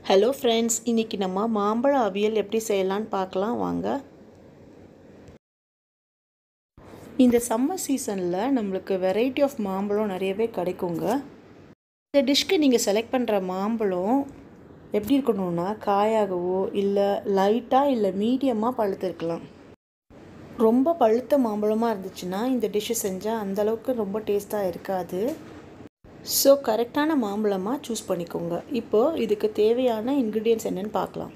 hello friends இன்றைக்கி நம்ம மாம்பழ அவியல் எப்படி செய்யலான்னு பார்க்கலாம் வாங்க இந்த சம்மர் சீசனில் நம்மளுக்கு வெரைட்டி ஆஃப் மாம்பழம் நிறையவே கிடைக்குங்க இந்த டிஷ்க்கு நீங்கள் செலக்ட் பண்ணுற மாம்பழம் எப்படி இருக்கணும்னா காயாகவோ இல்லை லைட்டாக இல்லை மீடியமாக பழுத்திருக்கலாம் ரொம்ப பழுத்த மாம்பழமாக இருந்துச்சுன்னா இந்த டிஷ்ஷு செஞ்சால் அந்தளவுக்கு ரொம்ப டேஸ்ட்டாக இருக்காது ஸோ கரெக்டான மாம்பழமாக சூஸ் பண்ணிக்கோங்க இப்போது இதுக்கு தேவையான இன்க்ரீடியன்ஸ் என்னென்னு பார்க்கலாம்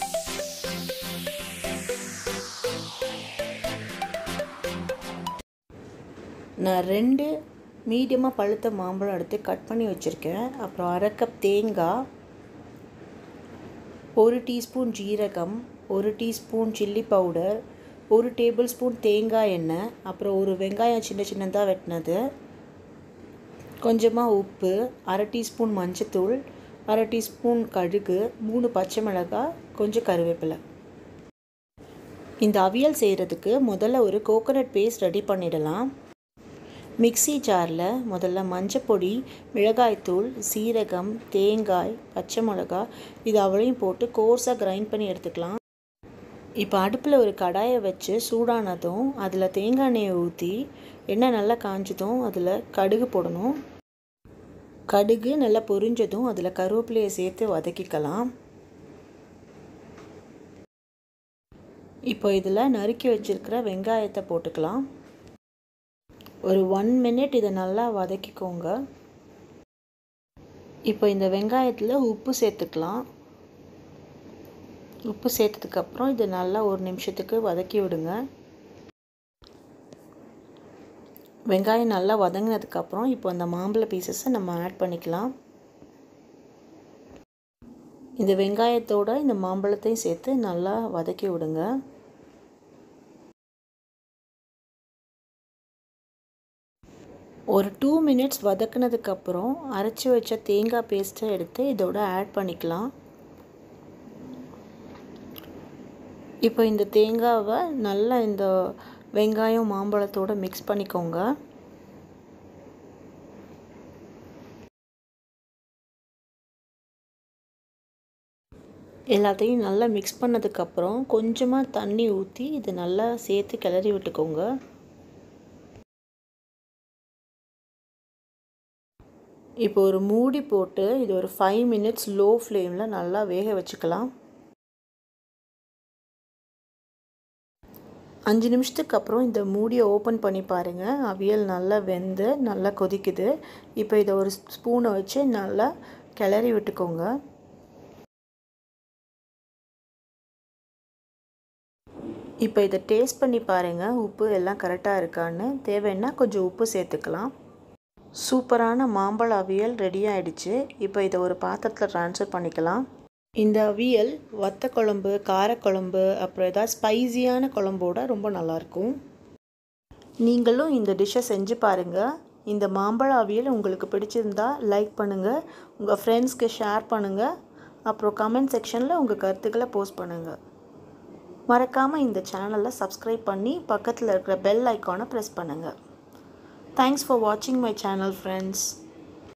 நான் ரெண்டு மீடியமாக பழுத்த மாம்பழம் எடுத்து கட் பண்ணி வச்சுருக்கேன் அப்புறம் அரை கப் தேங்காய் ஒரு டீஸ்பூன் ஜீரகம் ஒரு டீஸ்பூன் சில்லி பவுடர் ஒரு டேபிள் ஸ்பூன் தேங்காய் எண்ணெய் அப்புறம் ஒரு வெங்காயம் சின்ன சின்னதாக வெட்டினது கொஞ்சமாக உப்பு அரை டீஸ்பூன் மஞ்சத்தூள் அரை டீஸ்பூன் கடுகு மூணு பச்சை மிளகாய் கொஞ்சம் கருவேப்பிலை இந்த அவியல் செய்கிறதுக்கு முதல்ல ஒரு கோகோனட் பேஸ்ட் ரெடி பண்ணிடலாம் மிக்சி ஜாரில் முதல்ல மஞ்சப்பொடி மிளகாய்த்தூள் சீரகம் தேங்காய் பச்சை மிளகாய் இது அவளையும் போட்டு கோர்ஸாக கிரைண்ட் பண்ணி எடுத்துக்கலாம் இப்போ அடுப்பில் ஒரு கடாயை வச்சு சூடானதும் அதில் தேங்காய் எண்ணெயை ஊற்றி எண்ணெய் நல்லா காஞ்சதும் அதில் கடுகு போடணும் கடுகு நல்லா பொரிஞ்சதும் அதில் கருவேப்பிலையை சேர்த்து வதக்கிக்கலாம் இப்போ இதில் நறுக்கி வச்சுருக்கிற வெங்காயத்தை போட்டுக்கலாம் ஒரு ஒன் மினிட் இதை நல்லா வதக்கிக்கோங்க இப்போ இந்த வெங்காயத்தில் உப்பு சேர்த்துக்கலாம் உப்பு சேர்த்ததுக்கப்புறம் இது நல்லா ஒரு நிமிஷத்துக்கு வதக்கி விடுங்க வெங்காயம் நல்லா வதங்கினதுக்கப்புறம் இப்போ இந்த மாம்பழ பீசஸை நம்ம ஆட் பண்ணிக்கலாம் இந்த வெங்காயத்தோட இந்த மாம்பழத்தையும் சேர்த்து நல்லா வதக்கி விடுங்க ஒரு டூ மினிட்ஸ் வதக்கினதுக்கப்புறம் அரைச்சி வச்ச தேங்காய் பேஸ்ட்டை எடுத்து இதோட ஆட் பண்ணிக்கலாம் இப்போ இந்த தேங்காவை நல்லா இந்த வெங்காயம் மாம்பழத்தோடு மிக்ஸ் பண்ணிக்கோங்க எல்லாத்தையும் நல்லா மிக்ஸ் பண்ணதுக்கப்புறம் கொஞ்சமாக தண்ணி ஊற்றி இது நல்லா சேர்த்து கிளறி விட்டுக்கோங்க இப்போ ஒரு மூடி போட்டு இது ஒரு ஃபைவ் மினிட்ஸ் லோ ஃப்ளேமில் நல்லா வேக வச்சுக்கலாம் அஞ்சு நிமிஷத்துக்கு அப்புறம் இந்த மூடியை ஓப்பன் பண்ணி பாருங்கள் அவியல் நல்லா வெந்து நல்லா கொதிக்குது இப்போ இதை ஒரு ஸ்பூனை வச்சு நல்லா கிளறி விட்டுக்கோங்க இப்போ இதை டேஸ்ட் பண்ணி பாருங்கள் உப்பு எல்லாம் கரெக்டாக இருக்கான்னு தேவைன்னா கொஞ்சம் உப்பு சேர்த்துக்கலாம் சூப்பரான மாம்பழ அவியல் ரெடி ஆகிடுச்சு இப்போ இதை ஒரு பாத்திரத்தில் ட்ரான்ஸ்ஃபர் பண்ணிக்கலாம் இந்த அவியல் வத்த குழம்பு காரக்குழம்பு அப்புறம் ஏதாவது ஸ்பைஸியான குழம்போட ரொம்ப நல்லாயிருக்கும் நீங்களும் இந்த டிஷ்ஷை செஞ்சு பாருங்கள் இந்த மாம்பழ அவியல் உங்களுக்கு பிடிச்சிருந்தா லைக் பண்ணுங்கள் உங்கள் ஃப்ரெண்ட்ஸ்க்கு ஷேர் பண்ணுங்கள் அப்புறம் கமெண்ட் செக்ஷனில் உங்கள் கருத்துக்களை போஸ்ட் பண்ணுங்கள் மறக்காமல் இந்த சேனலை சப்ஸ்கிரைப் பண்ணி பக்கத்தில் இருக்கிற பெல் ஐக்கானை ப்ரெஸ் பண்ணுங்கள் தேங்க்ஸ் ஃபார் வாட்சிங் மை சேனல் ஃப்ரெண்ட்ஸ்